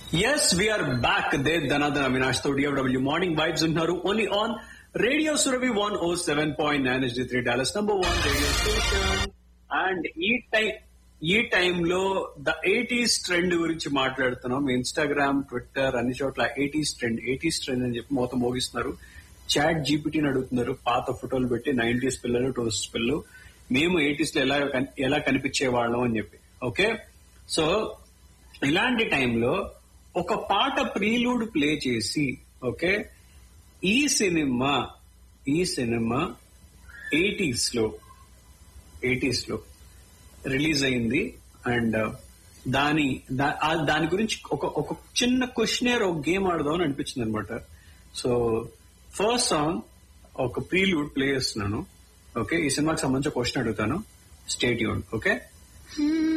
Yes we're back the Dhanadhan Avinash తో DFW morning vibes ఉంటున్నారు only on radio Surabhi one O seven point nine S three Dallas number one radio station and ఈ time ఈ టైంలో the eighties trend గురించి మాట్లాడుతున్నాం Instagram Twitter అన్ని చోట్ల eighties trend eighties trend అని చెప్పి మొత్తం మోగిస్తున్నారు చాట్ జీపీటీని అడుగుతున్నారు పాత ఫోటోలు పెట్టి నైన్టీస్ పిల్లలు టూస్ పిల్లలు మేము ఎయిటీస్ లో ఎలా కన్- ఎలా కనిపించే వాళ్ళం అని చెప్పి ఓకే సో ఇలాంటి టైంలో ఒక పాట ప్రీలూడ్ ప్లే చేసి ఓకే ఈ సినిమా ఈ సినిమా ఎయిటీస్ లో ఎయిటీస్ లో రిలీజ్ అయింది అండ్ దాని దా- ఆ దాని గురించి ఒక ఒక చిన్న క్వశ్చనేర్ ఒక గేమ్ ఆడదాం అని అనిపించింది అనమాట సో ఫస్ట్ సాంగ్ ఒక ప్రీలూడ్ ప్లే చేస్తున్నాను ఓకే ఈ సినిమాకి సంబంధించి క్వశ్చన్ అడుగుతాను స్టేట్ యూన్ ఓకే Hmm.